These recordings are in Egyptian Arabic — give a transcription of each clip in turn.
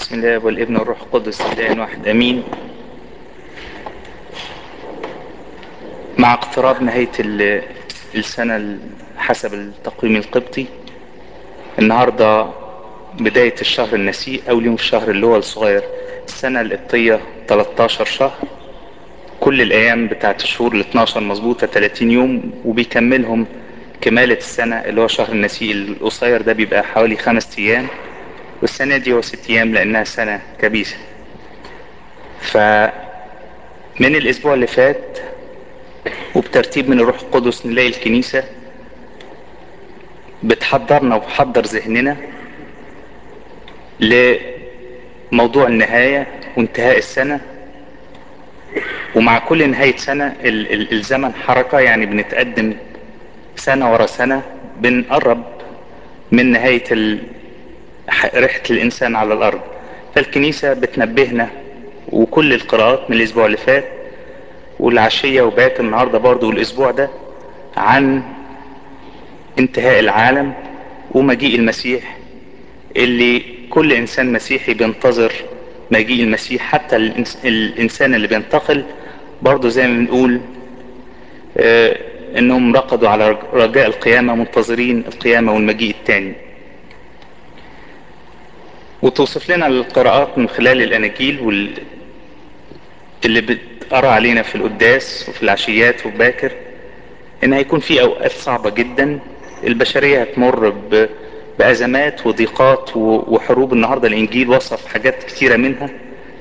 بسم الله والابن والروح القدس اله واحد امين مع اقتراب نهاية ال- السنة حسب التقويم القبطي النهاردة بداية الشهر النسيء او اليوم الشهر اللي هو الصغير السنة القبطية 13 شهر كل الايام بتاعت الشهور ال 12 مظبوطة 30 يوم وبيكملهم كمالة السنة اللي هو شهر النسيء القصير ده بيبقى حوالي خمس ايام والسنة دي هو ست ايام لانها سنة كبيسة فمن الاسبوع اللي فات وبترتيب من الروح القدس نلاقي الكنيسة بتحضرنا وبتحضر ذهننا لموضوع النهاية وانتهاء السنة ومع كل نهاية سنة ال- ال- الزمن حركة يعني بنتقدم سنة ورا سنة بنقرب من نهاية ال- ح- رحلة الإنسان على الأرض فالكنيسة بتنبهنا وكل القراءات من الأسبوع اللي فات والعشية وباقي النهاردة برضو والأسبوع ده عن انتهاء العالم ومجيء المسيح اللي كل إنسان مسيحي بينتظر مجيء المسيح حتى الإنس- الإنسان اللي بينتقل برضو زي ما بنقول آه، انهم رقدوا على رجاء القيامة منتظرين القيامة والمجيء التاني وتوصف لنا القراءات من خلال الاناجيل وال... اللي بتقرا علينا في القداس وفي العشيات وباكر ان هيكون في اوقات صعبة جدا البشرية هتمر ب... بازمات وضيقات و... وحروب النهاردة الانجيل وصف حاجات كتيرة منها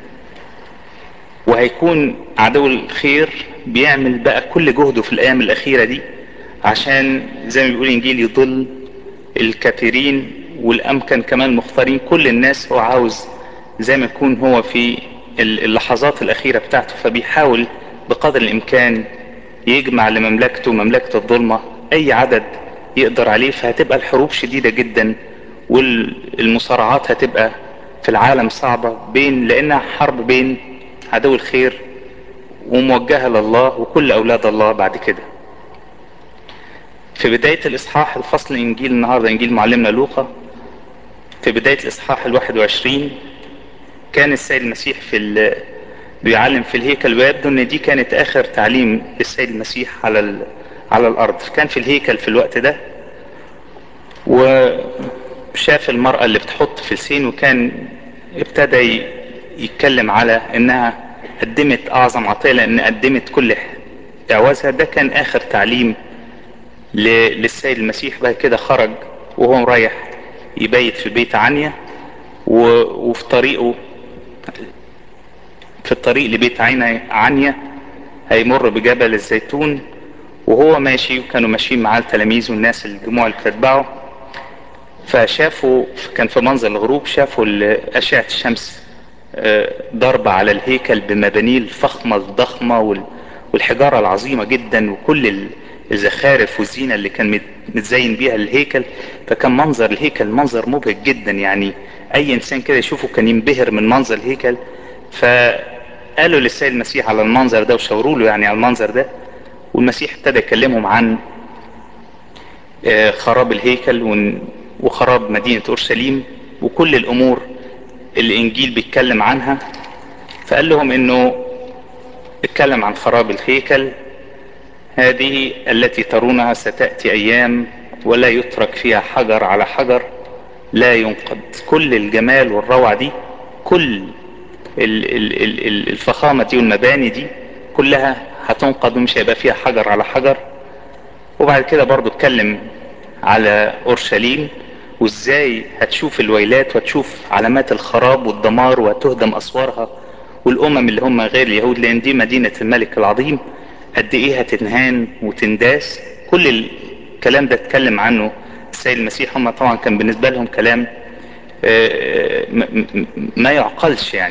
وهيكون عدو الخير بيعمل بقى كل جهده في الايام الاخيرة دي عشان زي ما بيقول الانجيل يضل الكثيرين والامكن كمان مختارين كل الناس هو عاوز زي ما يكون هو في اللحظات الاخيرة بتاعته فبيحاول بقدر الامكان يجمع لمملكته مملكة الظلمة اي عدد يقدر عليه فهتبقى الحروب شديدة جدا والمصارعات هتبقى في العالم صعبة بين لانها حرب بين عدو الخير وموجهة لله وكل اولاد الله بعد كده في بداية الإصحاح الفصل إنجيل النهاردة إنجيل معلمنا لوقا في بداية الإصحاح الواحد وعشرين كان السيد المسيح في ال... بيعلم في الهيكل ويبدو إن دي كانت آخر تعليم للسيد المسيح على ال... على الأرض كان في الهيكل في الوقت ده وشاف المرأة اللي بتحط في السين وكان ابتدى ي... يتكلم على إنها قدمت أعظم عطية لأن قدمت كل إعوازها ده كان آخر تعليم ل- للسيد المسيح بعد كده خرج وهو رايح يبيت في بيت عنيا و- وفي طريقه في الطريق لبيت عينا- عنيا هيمر بجبل الزيتون وهو ماشي وكانوا ماشيين معاه التلاميذ والناس الجموع اللي بتتبعه فشافوا كان في منظر الغروب شافوا ال- أشعة الشمس آه، ضربة على الهيكل بمبانيه الفخمة الضخمة وال- والحجارة العظيمة جدا وكل ال- الزخارف والزينة اللي كان مت- متزين بيها الهيكل فكان منظر الهيكل منظر مبهج جدا يعني أي إنسان كده يشوفه كان ينبهر من منظر الهيكل فقالوا للسيد المسيح على المنظر ده وشاوروا له يعني على المنظر ده والمسيح ابتدى يكلمهم عن آه، خراب الهيكل ون- وخراب مدينة أورشليم وكل الأمور اللي الإنجيل بيتكلم عنها فقال لهم إنه اتكلم عن خراب الهيكل هذه التي ترونها ستأتي أيام ولا يترك فيها حجر على حجر لا ينقض كل الجمال والروعة دي كل ال- ال- ال- ال- الفخامة دي والمباني دي كلها هتنقض ومش هيبقى فيها حجر على حجر وبعد كده برضو اتكلم على اورشليم وازاي هتشوف الويلات وهتشوف علامات الخراب والدمار وهتهدم اسوارها والامم اللي هم غير اليهود لان دي مدينة الملك العظيم قد ايه هتنهان وتنداس كل الكلام ده اتكلم عنه السيد المسيح هم طبعا كان بالنسبة لهم كلام آه، م- م- ما يعقلش يعني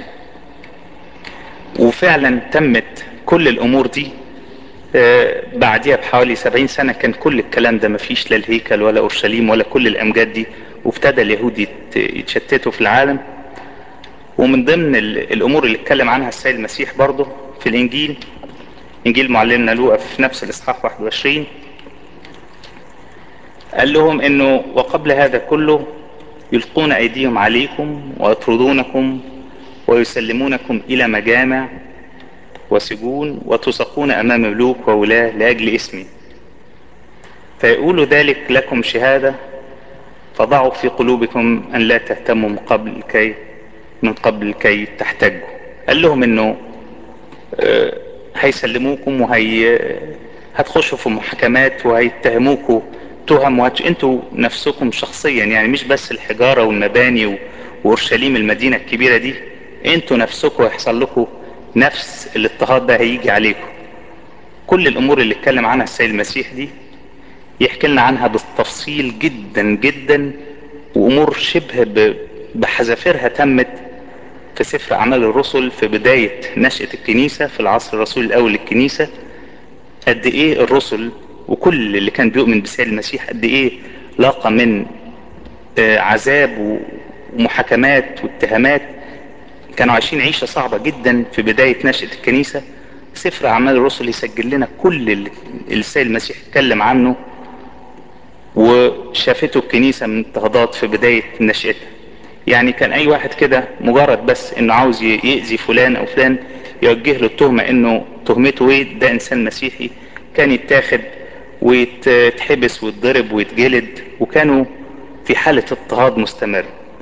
وفعلا تمت كل الامور دي آه، بعديها بحوالي سبعين سنة كان كل الكلام ده مفيش لا الهيكل ولا أورشليم ولا كل الأمجاد دي وابتدى اليهود يت- يتشتتوا في العالم ومن ضمن ال- الأمور اللي اتكلم عنها السيد المسيح برضه في الإنجيل إنجيل معلمنا لوقا في نفس الإصحاح 21 قال لهم إنه وقبل هذا كله يلقون ايديهم عليكم ويطردونكم ويسلمونكم الى مجامع وسجون وتسقون امام ملوك وولاة لاجل اسمي فيقول ذلك لكم شهادة فضعوا في قلوبكم ان لا تهتموا من قبل كي من قبل كي تحتجوا قال لهم انه آه، هيسلموكم وهي هتخشوا في محاكمات وهيتهموكوا تهم وهت... انتوا نفسكم شخصيا يعني مش بس الحجارة والمباني و... واورشليم المدينة الكبيرة دي انتوا نفسكم هيحصل لكم نفس الاضطهاد ده هيجي عليكم كل الامور اللي اتكلم عنها السيد المسيح دي يحكي لنا عنها بالتفصيل جدا جدا وامور شبه ب... بحذافيرها تمت في سفر اعمال الرسل في بداية نشأة الكنيسة في العصر الرسول الاول للكنيسة قد ايه الرسل وكل اللي كان بيؤمن بسيد المسيح قد ايه لاقى من آه، عذاب ومحاكمات واتهامات كانوا عايشين عيشة صعبة جدا في بداية نشأة الكنيسة سفر أعمال الرسل يسجل لنا كل اللي السيد المسيح اتكلم عنه وشافته الكنيسة من اضطهادات في بداية نشأتها يعني كان أي واحد كده مجرد بس إنه عاوز ي- يأذي فلان أو فلان يوجه له التهمة إنه تهمته إيه ده إنسان مسيحي كان يتاخد ويتحبس ويتضرب ويتجلد وكانوا في حالة اضطهاد مستمر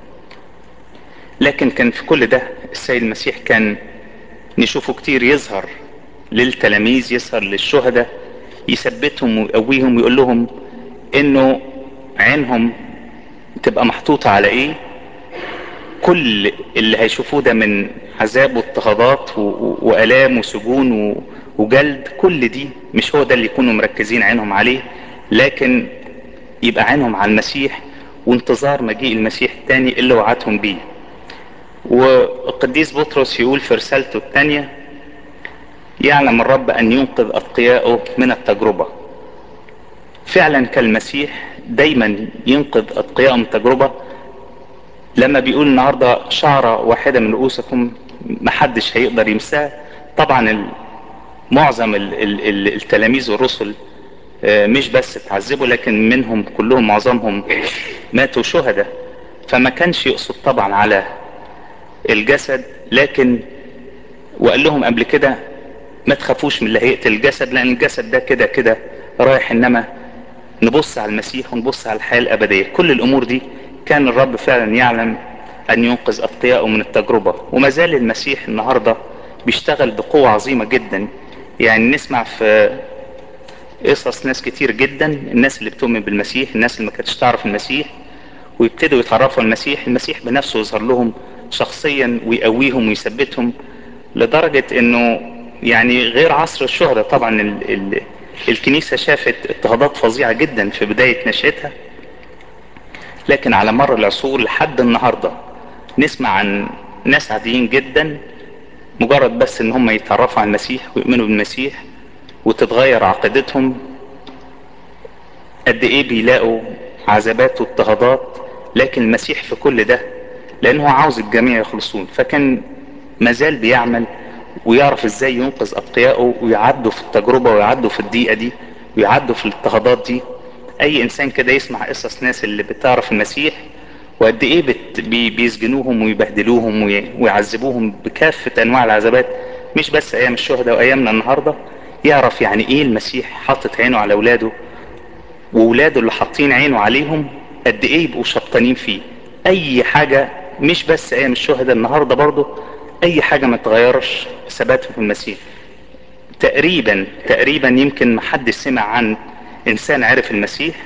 لكن كان في كل ده السيد المسيح كان نشوفه كتير يظهر للتلاميذ يظهر للشهداء يثبتهم ويقويهم ويقول لهم انه عينهم تبقى محطوطة على ايه كل اللي هيشوفوه ده من عذاب واضطهادات و- و- والام وسجون و- وجلد كل دي مش هو ده اللي يكونوا مركزين عينهم عليه لكن يبقى عينهم على المسيح وانتظار مجيء المسيح التاني اللي وعدهم بيه والقديس بطرس يقول في رسالته الثانية يعلم الرب أن ينقذ أتقياءه من التجربة فعلا كالمسيح دايما ينقذ أتقياءه من التجربة لما بيقول النهاردة شعرة واحدة من رؤوسكم محدش هيقدر يمساها طبعا ال- معظم ال- ال- ال- التلاميذ والرسل آه، مش بس تعذبوا لكن منهم كلهم معظمهم ماتوا شهداء فما كانش يقصد طبعا على الجسد لكن وقال لهم قبل كده ما تخافوش من اللي هيقتل الجسد لان الجسد ده كده كده رايح انما نبص على المسيح ونبص على الحياة الابدية كل الامور دي كان الرب فعلا يعلم ان ينقذ اتقياءه من التجربة وما زال المسيح النهاردة بيشتغل بقوة عظيمة جدا يعني نسمع في قصص ناس كتير جدا الناس اللي بتؤمن بالمسيح الناس اللي ما كانتش تعرف المسيح ويبتدوا يتعرفوا على المسيح المسيح بنفسه يظهر لهم شخصيا ويقويهم ويثبتهم لدرجة انه يعني غير عصر الشهرة طبعا ال ال الكنيسة شافت اضطهادات فظيعة جدا في بداية نشأتها لكن على مر العصور لحد النهاردة نسمع عن ناس عاديين جدا مجرد بس ان هم يتعرفوا على المسيح ويؤمنوا بالمسيح وتتغير عقيدتهم قد ايه بيلاقوا عذابات واضطهادات لكن المسيح في كل ده لان هو عاوز الجميع يخلصون فكان مازال بيعمل ويعرف ازاي ينقذ اتقيائه ويعدوا في التجربة ويعدوا في الضيقة دي ويعدوا في الاضطهادات دي اي انسان كده يسمع قصص ناس اللي بتعرف المسيح وقد ايه بت بي بيسجنوهم ويبهدلوهم وي- ويعذبوهم بكافة انواع العذابات مش بس ايام الشهداء وايامنا النهاردة يعرف يعني ايه المسيح حاطط عينه على اولاده وولاده اللي حاطين عينه عليهم قد ايه يبقوا شبطانين فيه اي حاجة مش بس ايام الشهداء النهاردة برضو اي حاجة ما تغيرش ثباتهم في المسيح تقريبا تقريبا يمكن محدش سمع عن انسان عرف المسيح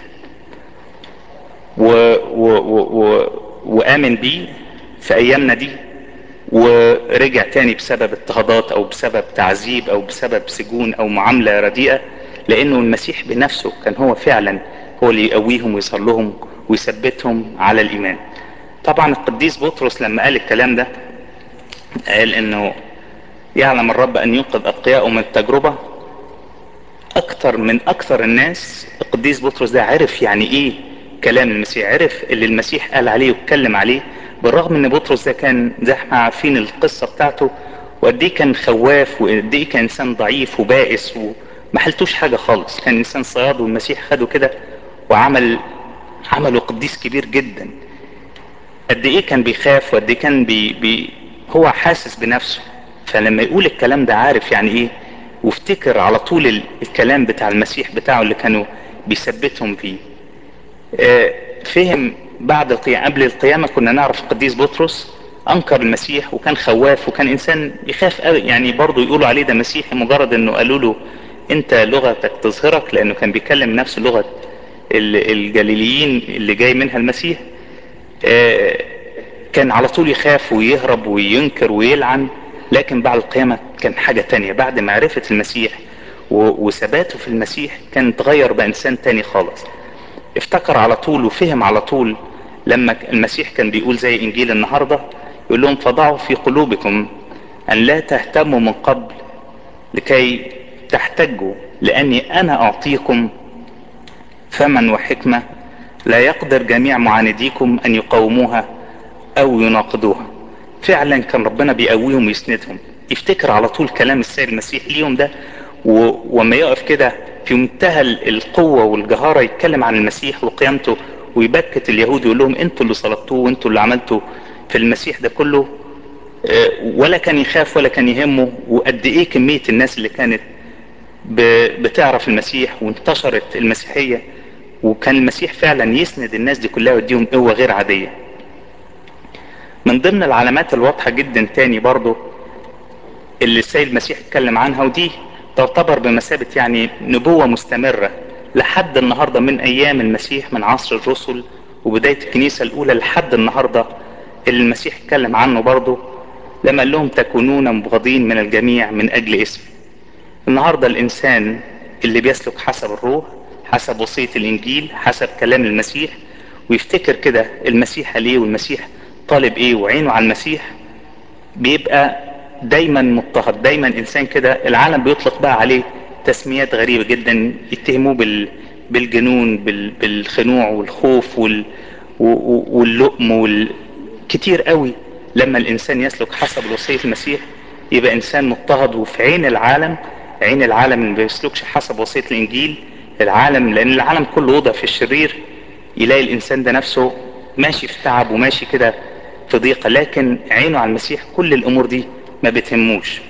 و و و و وامن بيه في ايامنا دي ورجع تاني بسبب اضطهادات او بسبب تعذيب او بسبب سجون او معاملة رديئة لانه المسيح بنفسه كان هو فعلا هو اللي يقويهم ويظهر لهم ويثبتهم على الايمان طبعا القديس بطرس لما قال الكلام ده قال انه يعلم الرب ان ينقذ اتقياءه من التجربة اكتر من اكثر الناس القديس بطرس ده عرف يعني ايه كلام المسيح عرف اللي المسيح قال عليه واتكلم عليه بالرغم ان بطرس ده كان زي ما احنا عارفين القصة بتاعته وقد ايه كان خواف وقد ايه كان انسان ضعيف وبائس وما حلتوش حاجة خالص كان انسان صياد والمسيح خده كده وعمل عمله قديس كبير جدا قد ايه كان بيخاف وقد ايه كان بي بي هو حاسس بنفسه فلما يقول الكلام ده عارف يعني ايه وافتكر على طول ال- الكلام بتاع المسيح بتاعه اللي كانوا بيثبتهم فيه آه، فهم بعد القيامة قبل القيامة كنا نعرف القديس بطرس انكر المسيح وكان خواف وكان انسان يخاف قوي يعني برضه يقولوا عليه ده مسيحي مجرد انه قالوا له انت لغتك تظهرك لانه كان بيتكلم نفس لغة ال- الجليليين اللي جاي منها المسيح آه، كان على طول يخاف ويهرب وينكر ويلعن لكن بعد القيامة كان حاجة تانية بعد معرفة المسيح و- وثباته في المسيح كان اتغير بإنسان تاني خالص افتكر على طول وفهم على طول لما المسيح كان بيقول زي انجيل النهارده يقول لهم فضعوا في قلوبكم ان لا تهتموا من قبل لكي تحتجوا لاني انا اعطيكم فما وحكمه لا يقدر جميع معانديكم ان يقاوموها او يناقضوها فعلا كان ربنا بيقويهم ويسندهم يفتكر على طول كلام السيد المسيح ليهم ده و... وما يقف كده في منتهى ال- القوة والجهارة يتكلم عن المسيح وقيامته ويبكت اليهود ويقول لهم انتوا اللي صلبتوه وانتوا اللي عملتوا في المسيح ده كله آه، ولا كان يخاف ولا كان يهمه وقد ايه كمية الناس اللي كانت ب- بتعرف المسيح وانتشرت المسيحية وكان المسيح فعلا يسند الناس دي كلها ويديهم قوة غير عادية من ضمن العلامات الواضحة جدا تاني برضو اللي السيد المسيح اتكلم عنها ودي تعتبر بمثابة يعني نبوة مستمرة لحد النهاردة من أيام المسيح من عصر الرسل وبداية الكنيسة الأولى لحد النهاردة اللي المسيح اتكلم عنه برضه لما قال لهم تكونون مبغضين من الجميع من أجل اسمي النهاردة الإنسان اللي بيسلك حسب الروح حسب وصية الإنجيل حسب كلام المسيح ويفتكر كده المسيح ليه والمسيح طالب إيه وعينه على المسيح بيبقى دايما مضطهد دايما انسان كده العالم بيطلق بقى عليه تسميات غريبة جدا يتهموه بال بالجنون بال بالخنوع والخوف وال و- و- واللؤم وال كتير قوي لما الانسان يسلك حسب الوصية المسيح يبقى انسان مضطهد وفي عين العالم عين العالم اللي ما بيسلكش حسب وصية الانجيل العالم لان العالم كله وضع في الشرير يلاقي الانسان ده نفسه ماشي في تعب وماشي كده في ضيقة لكن عينه على المسيح كل الامور دي ما بتهموش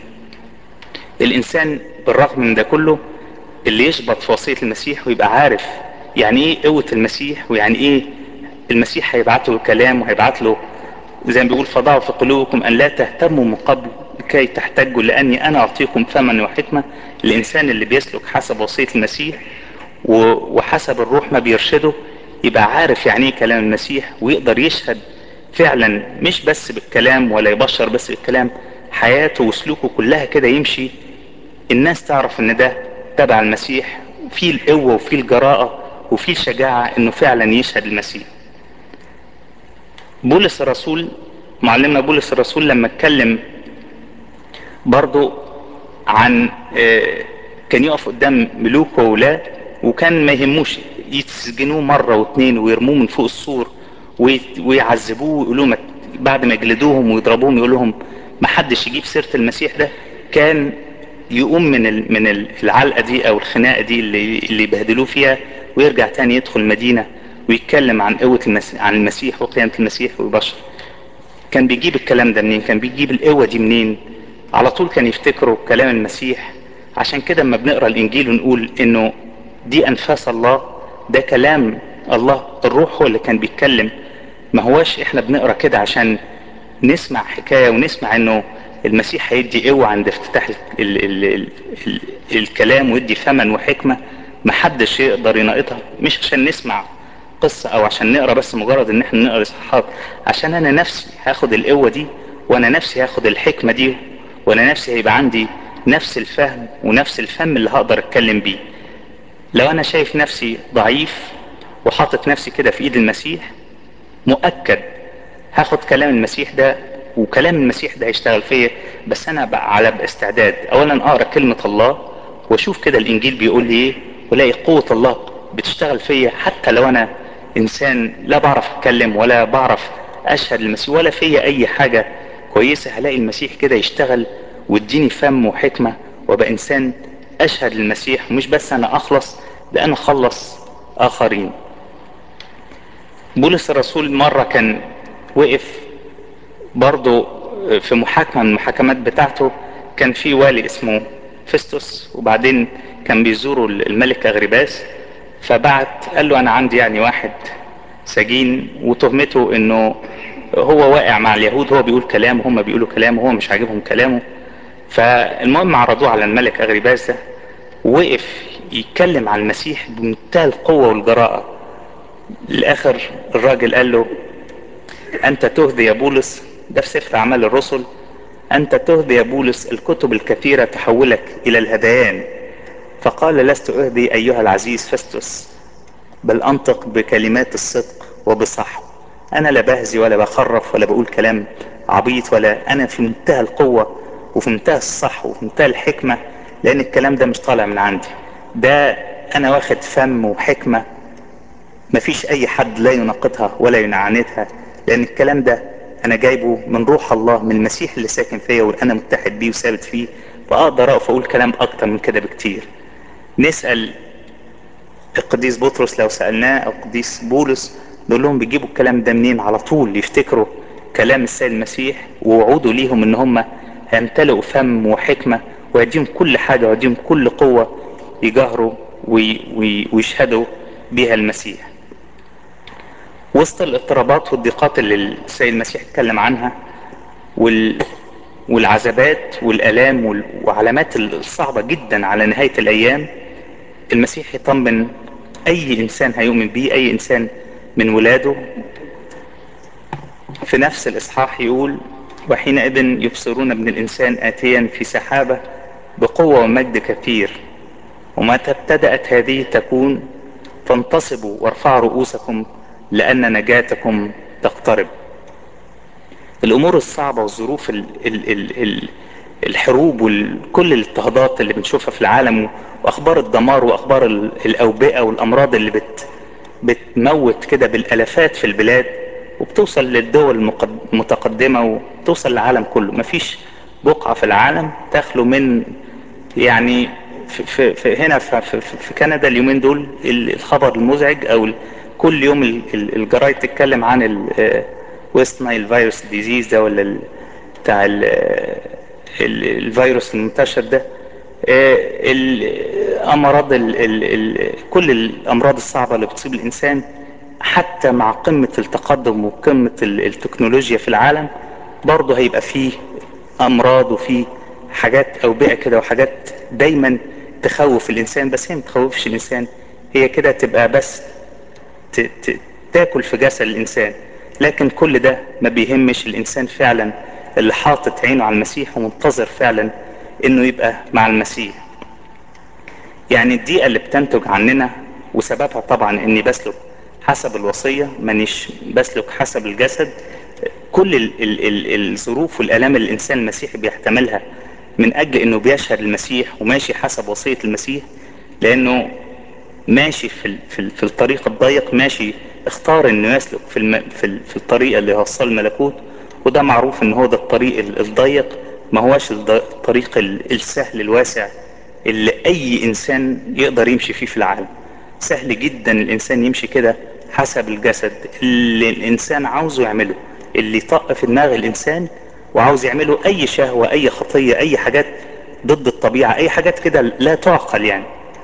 الانسان بالرغم من ده كله اللي يشبط في وصية المسيح ويبقى عارف يعني ايه قوة المسيح ويعني ايه المسيح هيبعت له كلام وهيبعت له زي ما بيقول فضعوا في قلوبكم ان لا تهتموا من قبل لكي تحتجوا لاني انا اعطيكم فما وحكمة الانسان اللي بيسلك حسب وصية المسيح و- وحسب الروح ما بيرشده يبقى عارف يعني ايه كلام المسيح ويقدر يشهد فعلا مش بس بالكلام ولا يبشر بس بالكلام حياته وسلوكه كلها كده يمشي الناس تعرف ان ده تبع المسيح فيه القوة وفيه الجراءة وفيه الشجاعة انه فعلا يشهد المسيح بولس الرسول معلمنا بولس الرسول لما اتكلم برضو عن آه، كان يقف قدام ملوك وولاة وكان ما يهموش يسجنوه مرة واثنين ويرموه من فوق السور وي- ويعذبوه ويقولوا ما- بعد ما يجلدوهم ويضربوهم يقول لهم ما حدش يجيب سيرة المسيح ده كان يقوم من ال- من ال- العلقة دي او الخناقة دي اللي اللي يبهدلوه فيها ويرجع تاني يدخل المدينة ويتكلم عن قوة المسيح عن المسيح وقيامة المسيح ويبشر كان بيجيب الكلام ده منين كان بيجيب القوة دي منين على طول كان يفتكروا كلام المسيح عشان كده اما بنقرا الانجيل ونقول انه دي انفاس الله ده كلام الله الروح هو اللي كان بيتكلم ما هواش احنا بنقرا كده عشان نسمع حكاية ونسمع انه المسيح هيدي قوة عند افتتاح ال ال ال ال ال الكلام ويدي ثمن وحكمة محدش يقدر يناقضها مش عشان نسمع قصة او عشان نقرا بس مجرد ان احنا نقرا اصحاحات عشان انا نفسي هاخد القوة دي وانا نفسي هاخد الحكمة دي وانا نفسي هيبقى عندي نفس الفهم ونفس الفم اللي هقدر اتكلم بيه لو انا شايف نفسي ضعيف وحاطط نفسي كده في ايد المسيح مؤكد هاخد كلام المسيح ده وكلام المسيح ده هيشتغل فيا بس انا بقى على استعداد اولا اقرا كلمة الله واشوف كده الانجيل بيقول لي ايه والاقي قوة الله بتشتغل فيا حتى لو انا انسان لا بعرف اتكلم ولا بعرف اشهد المسيح ولا فيا اي حاجة كويسة هلاقي المسيح كده يشتغل واديني فم وحكمة وابقى انسان اشهد للمسيح ومش بس انا اخلص ده انا اخلص اخرين بولس الرسول مرة كان وقف برضه في محاكمة من المحاكمات بتاعته كان في والي اسمه فيستوس وبعدين كان بيزوروا الملك اغرباس فبعت قال له انا عندي يعني واحد سجين وتهمته انه هو واقع مع اليهود هو بيقول كلام وهم بيقولوا كلام وهو مش عاجبهم كلامه فالمهم عرضوه على الملك اغرباس ده وقف يتكلم عن المسيح بمنتهى القوة والجراءة الاخر الراجل قال له انت تهدي يا بولس ده في سفر اعمال الرسل انت تهدي يا بولس الكتب الكثيرة تحولك الى الهذيان فقال لست اهدي ايها العزيز فستس بل انطق بكلمات الصدق وبصح انا لا بهزي ولا بخرف ولا بقول كلام عبيط ولا انا في منتهى القوة وفي منتهى الصح وفي منتهى الحكمة لان الكلام ده مش طالع من عندي ده انا واخد فم وحكمة مفيش اي حد لا يناقضها ولا ينعاندها لان الكلام ده انا جايبه من روح الله من المسيح اللي ساكن فيا وانا متحد بيه وثابت فيه فاقدر اقف اقول كلام اكتر من كده بكتير نسأل القديس بطرس لو سألناه او القديس بولس نقول لهم بيجيبوا الكلام ده منين على طول يفتكروا كلام السيد المسيح ووعوده ليهم ان هم هيمتلئوا فم وحكمة ويديهم كل حاجة ويديهم كل قوة يجاهروا وي وي ويشهدوا بها المسيح وسط الاضطرابات والضيقات اللي السيد المسيح اتكلم عنها وال والعذابات والالام وال... وعلامات الصعبة جدا على نهاية الايام المسيح يطمن اي انسان هيؤمن بيه اي انسان من ولاده في نفس الاصحاح يقول وحينئذ يبصرون ابن الانسان اتيا في سحابة بقوة ومجد كثير ومتى ابتدأت هذه تكون فانتصبوا وارفعوا رؤوسكم لأن نجاتكم تقترب الأمور الصعبة والظروف ال ال ال ال الحروب وكل الاضطهادات اللي بنشوفها في العالم وأخبار الدمار وأخبار الأوبئة والأمراض اللي بت بتموت كده بالألافات في البلاد وبتوصل للدول المتقدمة وبتوصل للعالم كله مفيش بقعة في العالم تخلو من يعني في, في, في هنا في, في, في كندا اليومين دول الخبر المزعج او كل يوم الجرايد تتكلم عن الويست نايل فيروس ديزيز ده ولا بتاع الفيروس المنتشر ده الامراض ال ال ال كل الامراض الصعبه اللي بتصيب الانسان حتى مع قمه التقدم وقمه التكنولوجيا في العالم برضه هيبقى فيه امراض وفيه حاجات اوبئه كده وحاجات دايما تخوف الانسان بس هي ما تخوفش الانسان هي كده تبقى بس ت ت تاكل في جسد الانسان لكن كل ده ما بيهمش الانسان فعلا اللي حاطط عينه على المسيح ومنتظر فعلا انه يبقى مع المسيح يعني الضيقه اللي بتنتج عننا وسببها طبعا اني بسلك حسب الوصيه مانيش بسلك حسب الجسد كل ال ال ال الظروف والالام اللي الانسان المسيحي بيحتملها من اجل انه بيشهد المسيح وماشي حسب وصيه المسيح لانه ماشي في في, في الطريق الضيق ماشي اختار انه يسلك في الم في, في الطريق اللي يوصل الملكوت وده معروف ان هو ده الطريق الضيق ما هوش الطريق السهل الواسع اللي اي انسان يقدر يمشي فيه في العالم سهل جدا الانسان يمشي كده حسب الجسد اللي الانسان عاوزه يعمله اللي يطق في دماغ الانسان وعاوز يعمله اي شهوة اي خطية اي حاجات ضد الطبيعة اي حاجات كده لا تعقل يعني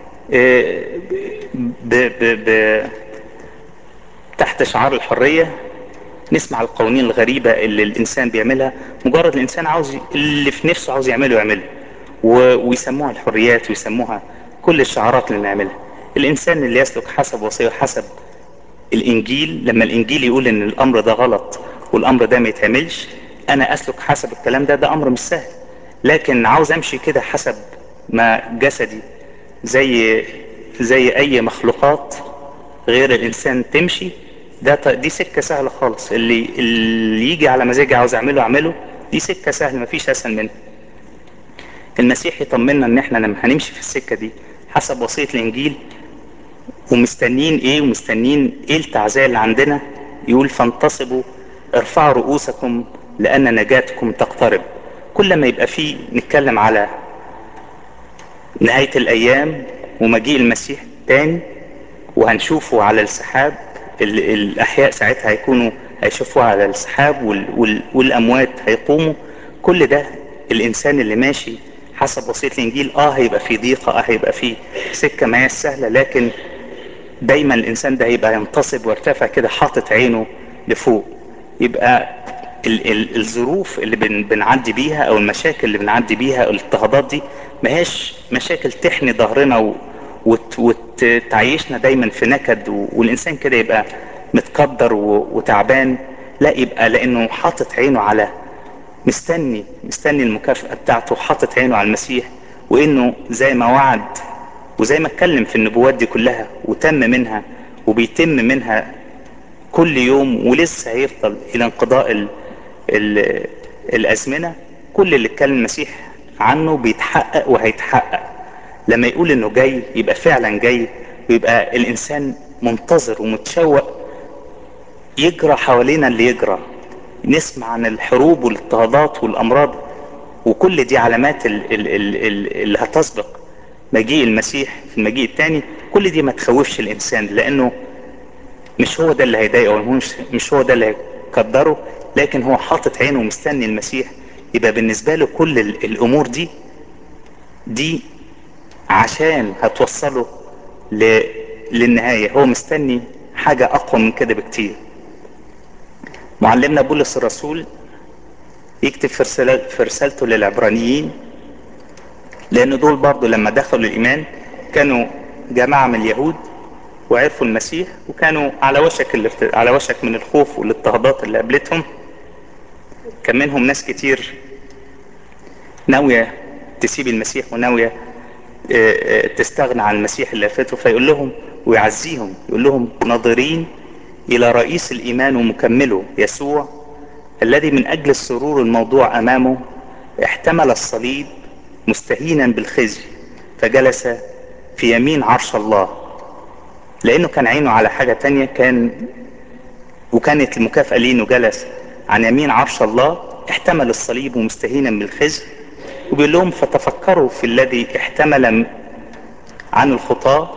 ب ب ب تحت شعار الحرية نسمع القوانين الغريبة اللي الانسان بيعملها مجرد الانسان عاوز اللي في نفسه عاوز يعمله يعمله ويسموها الحريات ويسموها كل الشعارات اللي نعملها الانسان اللي يسلك حسب وصيه حسب الانجيل لما الانجيل يقول ان الامر ده غلط والامر ده ما يتعملش انا اسلك حسب الكلام ده ده امر مش سهل لكن عاوز امشي كده حسب ما جسدي زي زي اي مخلوقات غير الانسان تمشي ده دي سكه سهله خالص اللي اللي يجي على مزاجي عاوز اعمله اعمله دي سكه سهله مفيش اسهل منها المسيح يطمنا ان احنا لما هنمشي في السكه دي حسب وصيه الانجيل ومستنين ايه ومستنين ايه التعزية اللي عندنا يقول فانتصبوا ارفعوا رؤوسكم لان نجاتكم تقترب كل ما يبقى فيه نتكلم على نهاية الايام ومجيء المسيح تاني وهنشوفه على السحاب ال- الاحياء ساعتها هيكونوا هيشوفوها على السحاب وال وال والاموات هيقوموا كل ده الانسان اللي ماشي حسب وصية الانجيل اه هيبقى في ضيقة اه هيبقى في سكة ما سهلة لكن دايما الانسان ده هيبقى ينتصب ويرتفع كده حاطط عينه لفوق يبقى ال ال الظروف اللي بن بنعدي بيها او المشاكل اللي بنعدي بيها او الاضطهادات دي ما هيش مشاكل تحني ظهرنا و وت وتعيشنا دايما في نكد و والانسان كده يبقى متقدر و وتعبان لا يبقى لانه حاطط عينه على مستني مستني المكافأة بتاعته حاطط عينه على المسيح وانه زي ما وعد وزي ما اتكلم في النبوات دي كلها وتم منها وبيتم منها كل يوم ولسه هيفضل الى انقضاء ال ال الازمنة كل اللي اتكلم المسيح عنه بيتحقق وهيتحقق لما يقول انه جاي يبقى فعلا جاي ويبقى الانسان منتظر ومتشوق يجرى حوالينا اللي يجرى نسمع عن الحروب والاضطهادات والامراض وكل دي علامات ال ال ال ال اللي هتسبق مجيء المسيح في المجيء الثاني كل دي ما تخوفش الانسان لانه مش هو ده اللي هيضايقه مش مش هو ده اللي هيقدره لكن هو حاطط عينه ومستني المسيح يبقى بالنسبه له كل الامور دي دي عشان هتوصله ل... للنهايه هو مستني حاجه اقوى من كده بكتير معلمنا بولس الرسول يكتب في, رسالة في رسالته للعبرانيين لان دول برضو لما دخلوا الايمان كانوا جماعة من اليهود وعرفوا المسيح وكانوا على وشك الارت... على وشك من الخوف والاضطهادات اللي قابلتهم كان منهم ناس كتير ناوية تسيب المسيح وناوية تستغنى عن المسيح اللي فاته فيقول لهم ويعزيهم يقول لهم ناظرين الى رئيس الايمان ومكمله يسوع الذي من اجل السرور الموضوع امامه احتمل الصليب مستهينا بالخزي فجلس في يمين عرش الله لانه كان عينه على حاجة تانية كان وكانت المكافأة ليه انه جلس عن يمين عرش الله احتمل الصليب ومستهينا بالخزي وبيقول لهم فتفكروا في الذي احتمل عن الخطاه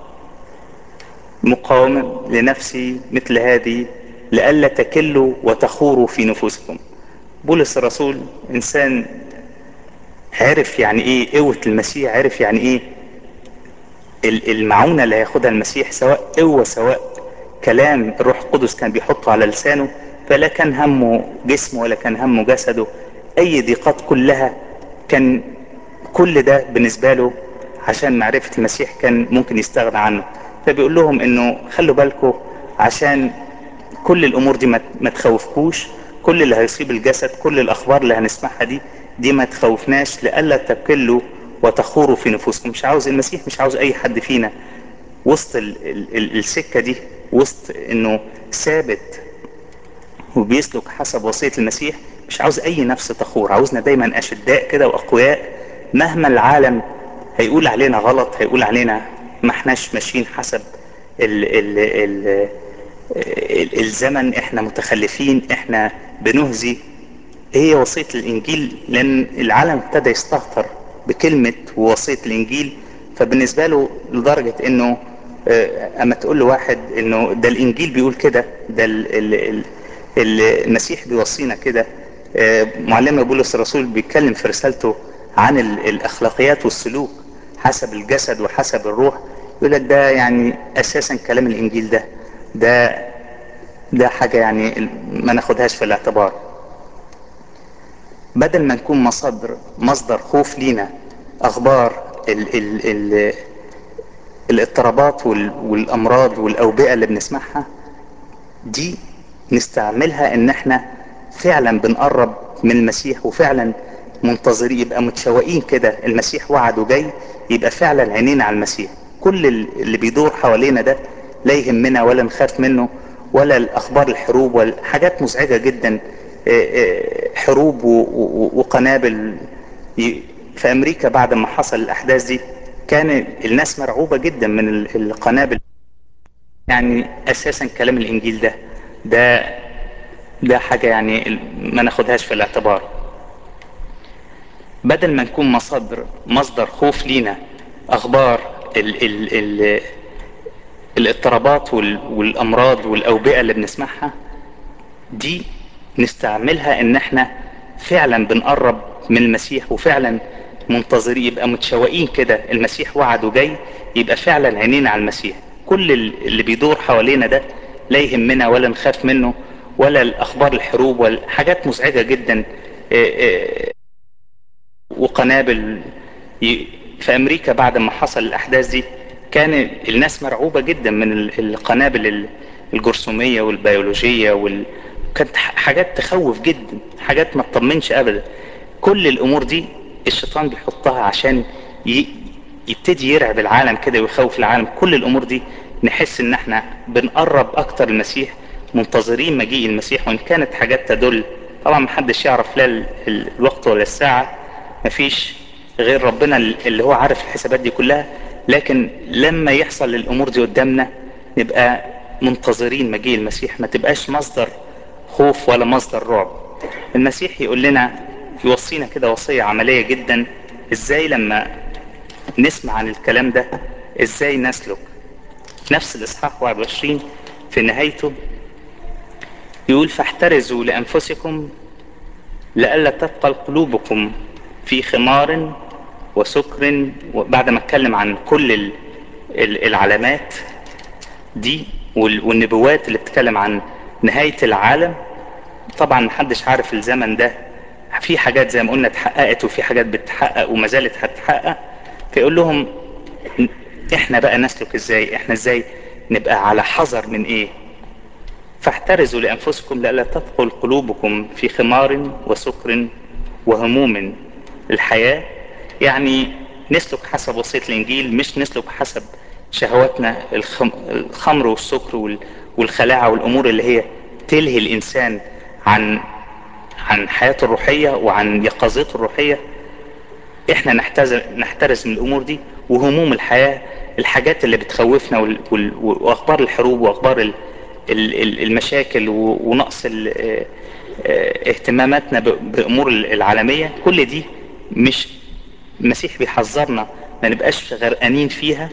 مقاوم لنفسي مثل هذه لئلا تكلوا وتخوروا في نفوسكم بولس الرسول انسان عرف يعني ايه قوة المسيح عرف يعني ايه المعونة اللي هياخدها المسيح سواء قوة سواء كلام الروح القدس كان بيحطه على لسانه فلا كان همه جسمه ولا كان همه جسده اي ضيقات كلها كان كل ده بالنسبة له عشان معرفة المسيح كان ممكن يستغنى عنه فبيقول لهم انه خلوا بالكم عشان كل الامور دي ما تخوفكوش كل اللي هيصيب الجسد كل الاخبار اللي هنسمعها دي دي ما تخوفناش لئلا تكلوا وتخوروا في نفوسكم مش عاوز المسيح مش عاوز اي حد فينا وسط ال ال ال السكة دي وسط انه ثابت وبيسلك حسب وصية المسيح مش عاوز اي نفس تخور عاوزنا دايما اشداء كده واقوياء مهما العالم هيقول علينا غلط هيقول علينا ما احناش ماشيين حسب ال ال ال ال الزمن احنا متخلفين احنا بنهزي هي وصية الانجيل لان العالم ابتدى يستهتر بكلمة ووصية الانجيل فبالنسبة له لدرجة انه اما تقول له واحد انه ده الانجيل بيقول كده ده ال ال ال المسيح بيوصينا كده معلمنا بولس الرسول بيتكلم في رسالته عن الاخلاقيات والسلوك حسب الجسد وحسب الروح يقول لك ده يعني اساسا كلام الانجيل ده ده ده حاجة يعني ما ناخدهاش في الاعتبار بدل ما نكون مصدر مصدر خوف لينا اخبار ال ال ال الاضطرابات والامراض والاوبئة اللي بنسمعها دي نستعملها ان احنا فعلا بنقرب من المسيح وفعلا منتظرين يبقى متشوقين كده المسيح وعد وجاي يبقى فعلا عينينا على المسيح كل اللي بيدور حوالينا ده لا يهمنا ولا نخاف منه ولا الاخبار الحروب ولا حاجات مزعجة جدا حروب وقنابل في امريكا بعد ما حصل الاحداث دي كان الناس مرعوبة جدا من القنابل يعني اساسا كلام الانجيل ده ده ده حاجة يعني ما ناخدهاش في الاعتبار بدل ما نكون مصدر مصدر خوف لينا اخبار ال ال ال الاضطرابات والامراض والاوبئة اللي بنسمعها دي نستعملها ان احنا فعلا بنقرب من المسيح وفعلا منتظرين يبقى متشوقين كده المسيح وعد وجاي يبقى فعلا عينينا على المسيح كل اللي بيدور حوالينا ده لا يهمنا ولا نخاف منه ولا الاخبار الحروب ولا حاجات مزعجة جدا وقنابل في امريكا بعد ما حصل الاحداث دي كان الناس مرعوبة جدا من القنابل الجرثومية والبيولوجية وال... كانت حاجات تخوف جدا حاجات ما تطمنش ابدا كل الامور دي الشيطان بيحطها عشان ي... يبتدي يرعب العالم كده ويخوف العالم كل الامور دي نحس ان احنا بنقرب اكتر المسيح منتظرين مجيء المسيح وان كانت حاجات تدل طبعا محدش يعرف لا ال... ال... الوقت ولا الساعة مفيش غير ربنا اللي هو عارف الحسابات دي كلها لكن لما يحصل الامور دي قدامنا نبقى منتظرين مجيء المسيح ما تبقاش مصدر خوف ولا مصدر رعب المسيح يقول لنا يوصينا كده وصية عملية جدا ازاي لما نسمع عن الكلام ده ازاي نسلك نفس الاصحاح 21 في نهايته يقول فاحترزوا لانفسكم لئلا تثقل قلوبكم في خمار وسكر بعد ما اتكلم عن كل العلامات دي والنبوات اللي بتتكلم عن نهاية العالم طبعا محدش عارف الزمن ده في حاجات زي ما قلنا اتحققت وفي حاجات بتتحقق وما زالت هتتحقق فيقول لهم احنا بقى نسلك ازاي احنا ازاي نبقى على حذر من ايه فاحترزوا لانفسكم لئلا تثقل قلوبكم في خمار وسكر وهموم الحياة يعني نسلك حسب وصية الانجيل مش نسلك حسب شهواتنا الخمر والسكر والخلاعة والامور اللي هي تلهي الانسان عن عن حياته الروحية وعن يقظته الروحية احنا نحترز نحترز من الامور دي وهموم الحياة الحاجات اللي بتخوفنا وال... وال... واخبار الحروب واخبار ال... ال... المشاكل و... ونقص ال... اهتماماتنا ب... بامور العالمية كل دي مش المسيح بيحذرنا ما نبقاش غرقانين فيها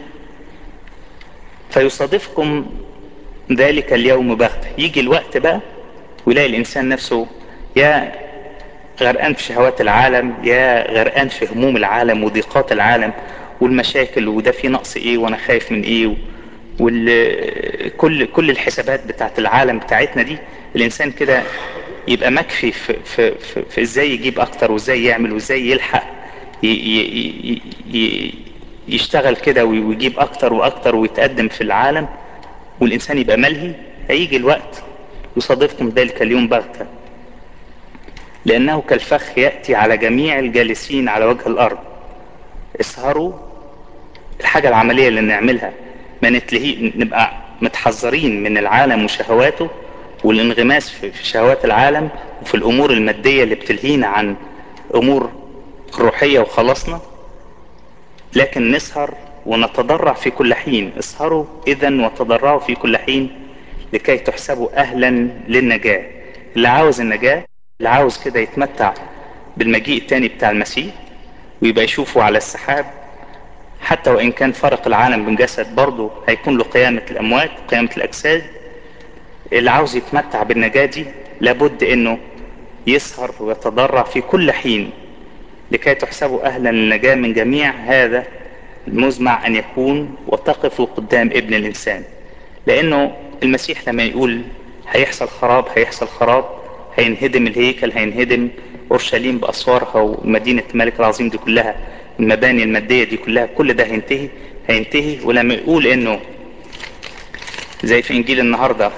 فيصادفكم ذلك اليوم بغتة يجي الوقت بقى ويلاقي الانسان نفسه يا غرقان في شهوات العالم يا غرقان في هموم العالم وضيقات العالم والمشاكل وده في نقص ايه وانا خايف من ايه وكل كل الحسابات بتاعت العالم بتاعتنا دي الانسان كده يبقى مكفي في, في, في, في ازاي يجيب اكتر وازاي يعمل وازاي يلحق ي ي ي يشتغل كده ويجيب اكتر واكتر ويتقدم في العالم والانسان يبقى ملهي هيجي الوقت يصادفكم ذلك اليوم بغتة لأنه كالفخ يأتي على جميع الجالسين على وجه الأرض اسهروا الحاجة العملية اللي نعملها ما نتلهي نبقى متحذرين من العالم وشهواته والانغماس في شهوات العالم وفي الأمور المادية اللي بتلهينا عن أمور روحية وخلصنا لكن نسهر ونتضرع في كل حين اسهروا إذا وتضرعوا في كل حين لكي تحسبوا أهلا للنجاة اللي عاوز النجاة اللي عاوز كده يتمتع بالمجيء التاني بتاع المسيح ويبقى يشوفه على السحاب حتى وإن كان فرق العالم من جسد برضه هيكون له قيامة الأموات قيامة الأجساد اللي عاوز يتمتع بالنجاة دي لابد إنه يسهر ويتضرع في كل حين لكي تحسبوا أهلا للنجاة من جميع هذا المزمع أن يكون وتقفوا قدام ابن الإنسان لأنه المسيح لما يقول هيحصل خراب هيحصل خراب هينهدم الهيكل هينهدم اورشليم باسوارها ومدينه الملك العظيم دي كلها المباني الماديه دي كلها كل ده هينتهي هينتهي ولما يقول انه زي في انجيل النهارده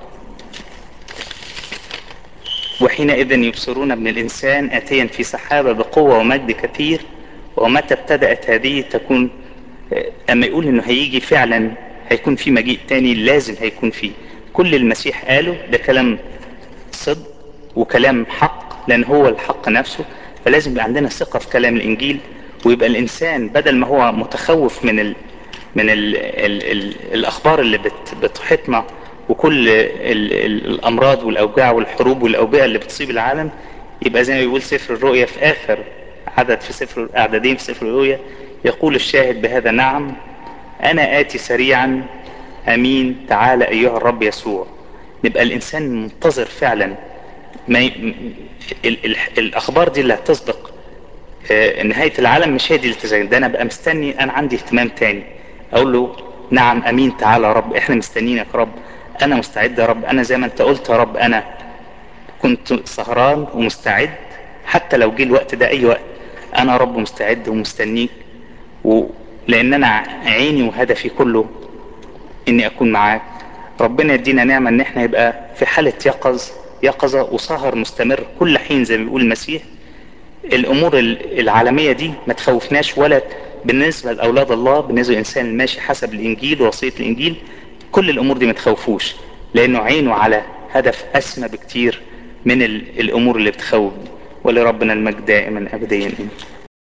وحينئذ يبصرون ابن الانسان اتيا في سحابه بقوه ومجد كثير ومتى ابتدات هذه تكون اما يقول انه هيجي فعلا هيكون في مجيء تاني لازم هيكون فيه كل المسيح قاله ده كلام صدق وكلام حق لان هو الحق نفسه فلازم يبقى عندنا ثقة في كلام الانجيل ويبقى الانسان بدل ما هو متخوف من ال من ال ال ال الاخبار اللي بت بتحيطنا وكل ال ال الامراض والاوجاع والحروب والاوبئة اللي بتصيب العالم يبقى زي ما بيقول سفر الرؤيا في اخر عدد في سفر اعدادين في سفر الرؤيا يقول الشاهد بهذا نعم انا اتي سريعا امين تعالى ايها الرب يسوع نبقى الانسان منتظر فعلا ما ي... ال... ال... الاخبار دي اللي هتصدق آه، نهاية العالم مش هي دي اللي تزعل ده انا بقى مستني انا عندي اهتمام تاني اقول له نعم امين تعالى يا رب احنا مستنيينك يا رب انا مستعد يا رب انا زي ما انت قلت يا رب انا كنت سهران ومستعد حتى لو جه الوقت ده اي وقت انا يا رب مستعد ومستنيك و... لان انا عيني وهدفي كله اني اكون معاك ربنا يدينا نعمة ان احنا يبقى في حالة يقظ يقظة وسهر مستمر كل حين زي ما بيقول المسيح الامور العالمية دي ما تخوفناش ولا بالنسبة لاولاد الله بالنسبة للانسان الماشي حسب الانجيل ووصية الانجيل كل الامور دي ما تخوفوش لانه عينه على هدف اسمى بكتير من الامور اللي بتخوف دي ولربنا المجد دائما ابديا